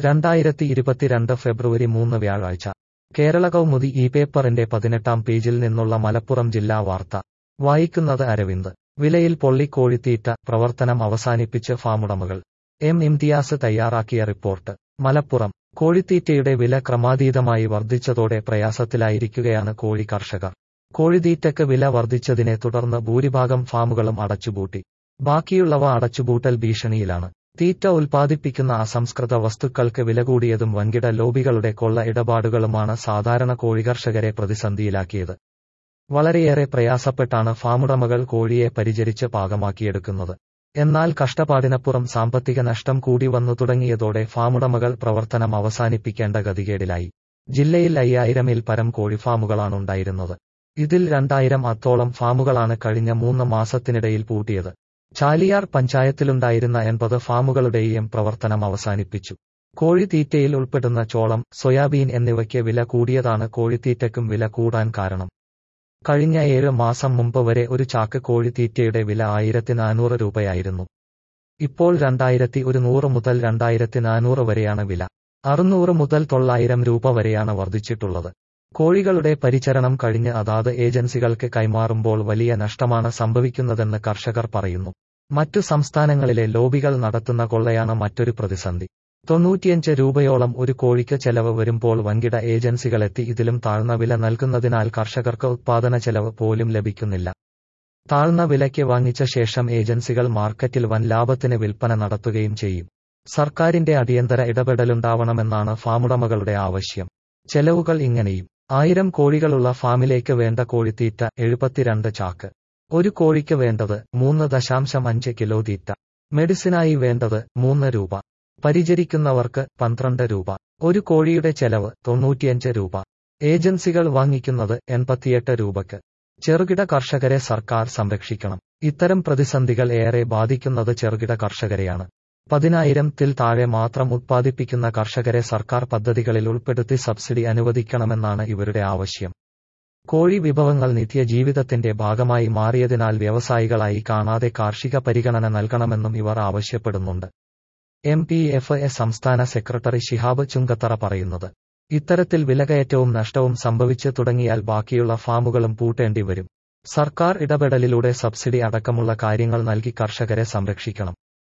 രണ്ടായിരത്തി ഇരുപത്തിരണ്ട് ഫെബ്രുവരി മൂന്ന് വ്യാഴാഴ്ച കേരള കൗമുദി ഈ പേപ്പറിന്റെ പതിനെട്ടാം പേജിൽ നിന്നുള്ള മലപ്പുറം ജില്ലാ വാർത്ത വായിക്കുന്നത് അരവിന്ദ് വിലയിൽ പൊള്ളിക്കോഴിത്തീറ്റ പ്രവർത്തനം അവസാനിപ്പിച്ച് ഫാമുടമകൾ എം ഇംതിയാസ് തയ്യാറാക്കിയ റിപ്പോർട്ട് മലപ്പുറം കോഴിത്തീറ്റയുടെ വില ക്രമാതീതമായി വർദ്ധിച്ചതോടെ പ്രയാസത്തിലായിരിക്കുകയാണ് കോഴി കർഷകർ കോഴിത്തീറ്റയ്ക്ക് വില വർദ്ധിച്ചതിനെ തുടർന്ന് ഭൂരിഭാഗം ഫാമുകളും അടച്ചുപൂട്ടി ബാക്കിയുള്ളവ അടച്ചുപൂട്ടൽ ഭീഷണിയിലാണ് തീറ്റ ഉൽപ്പാദിപ്പിക്കുന്ന അസംസ്കൃത വസ്തുക്കൾക്ക് വില കൂടിയതും വൻകിട ലോബികളുടെ കൊള്ള ഇടപാടുകളുമാണ് സാധാരണ കോഴികർഷകരെ പ്രതിസന്ധിയിലാക്കിയത് വളരെയേറെ പ്രയാസപ്പെട്ടാണ് ഫാമുടമകൾ കോഴിയെ പരിചരിച്ച് പാകമാക്കിയെടുക്കുന്നത് എന്നാൽ കഷ്ടപ്പാടിനപ്പുറം സാമ്പത്തിക നഷ്ടം കൂടി വന്നു തുടങ്ങിയതോടെ ഫാമുടമകൾ പ്രവർത്തനം അവസാനിപ്പിക്കേണ്ട ഗതികേടിലായി ജില്ലയിൽ അയ്യായിരമിൽ പരം കോഴിഫാമുകളാണുണ്ടായിരുന്നത് ഇതിൽ രണ്ടായിരം അത്തോളം ഫാമുകളാണ് കഴിഞ്ഞ മൂന്ന് മാസത്തിനിടയിൽ പൂട്ടിയത് ചാലിയാർ പഞ്ചായത്തിലുണ്ടായിരുന്ന എൺപത് ഫാമുകളുടെയും പ്രവർത്തനം അവസാനിപ്പിച്ചു കോഴിത്തീറ്റയിൽ ഉൾപ്പെടുന്ന ചോളം സോയാബീൻ എന്നിവയ്ക്ക് വില കൂടിയതാണ് കോഴിത്തീറ്റയ്ക്കും വില കൂടാൻ കാരണം കഴിഞ്ഞ ഏഴ് മാസം മുമ്പ് വരെ ഒരു ചാക്ക് കോഴിത്തീറ്റയുടെ വില ആയിരത്തി നാനൂറ് രൂപയായിരുന്നു ഇപ്പോൾ രണ്ടായിരത്തി ഒരു നൂറ് മുതൽ രണ്ടായിരത്തി നാനൂറ് വരെയാണ് വില അറുന്നൂറ് മുതൽ തൊള്ളായിരം രൂപ വരെയാണ് വർദ്ധിച്ചിട്ടുള്ളത് കോഴികളുടെ പരിചരണം കഴിഞ്ഞ് അതാത് ഏജൻസികൾക്ക് കൈമാറുമ്പോൾ വലിയ നഷ്ടമാണ് സംഭവിക്കുന്നതെന്ന് കർഷകർ പറയുന്നു മറ്റു സംസ്ഥാനങ്ങളിലെ ലോബികൾ നടത്തുന്ന കൊള്ളയാണ് മറ്റൊരു പ്രതിസന്ധി തൊണ്ണൂറ്റിയഞ്ച് രൂപയോളം ഒരു കോഴിക്ക് ചെലവ് വരുമ്പോൾ വൻകിട ഏജൻസികളെത്തി ഇതിലും താഴ്ന്ന വില നൽകുന്നതിനാൽ കർഷകർക്ക് ഉത്പാദന ചെലവ് പോലും ലഭിക്കുന്നില്ല താഴ്ന്ന വിലയ്ക്ക് വാങ്ങിച്ച ശേഷം ഏജൻസികൾ മാർക്കറ്റിൽ വൻ ലാഭത്തിന് വിൽപ്പന നടത്തുകയും ചെയ്യും സർക്കാരിന്റെ അടിയന്തര ഇടപെടലുണ്ടാവണമെന്നാണ് ഫാമുടമകളുടെ ആവശ്യം ചെലവുകൾ ഇങ്ങനെയും ആയിരം കോഴികളുള്ള ഫാമിലേക്ക് വേണ്ട കോഴിത്തീറ്റ എഴുപത്തിരണ്ട് ചാക്ക് ഒരു കോഴിക്ക് വേണ്ടത് മൂന്ന് ദശാംശം അഞ്ച് കിലോ തീറ്റ മെഡിസിനായി വേണ്ടത് മൂന്ന് രൂപ പരിചരിക്കുന്നവർക്ക് പന്ത്രണ്ട് രൂപ ഒരു കോഴിയുടെ ചെലവ് തൊണ്ണൂറ്റിയഞ്ച് രൂപ ഏജൻസികൾ വാങ്ങിക്കുന്നത് എൺപത്തിയെട്ട് രൂപയ്ക്ക് ചെറുകിട കർഷകരെ സർക്കാർ സംരക്ഷിക്കണം ഇത്തരം പ്രതിസന്ധികൾ ഏറെ ബാധിക്കുന്നത് ചെറുകിട കർഷകരെയാണ് പതിനായിരത്തിൽ താഴെ മാത്രം ഉത്പാദിപ്പിക്കുന്ന കർഷകരെ സർക്കാർ പദ്ധതികളിൽ ഉൾപ്പെടുത്തി സബ്സിഡി അനുവദിക്കണമെന്നാണ് ഇവരുടെ ആവശ്യം കോഴി വിഭവങ്ങൾ നിത്യജീവിതത്തിന്റെ ഭാഗമായി മാറിയതിനാൽ വ്യവസായികളായി കാണാതെ കാർഷിക പരിഗണന നൽകണമെന്നും ഇവർ ആവശ്യപ്പെടുന്നുണ്ട് എം പി എഫ് എ സംസ്ഥാന സെക്രട്ടറി ശിഹാബ് ചുങ്കത്തറ പറയുന്നത് ഇത്തരത്തിൽ വിലകയറ്റവും നഷ്ടവും സംഭവിച്ചു തുടങ്ങിയാൽ ബാക്കിയുള്ള ഫാമുകളും പൂട്ടേണ്ടി വരും സർക്കാർ ഇടപെടലിലൂടെ സബ്സിഡി അടക്കമുള്ള കാര്യങ്ങൾ നൽകി കർഷകരെ സംരക്ഷിക്കണം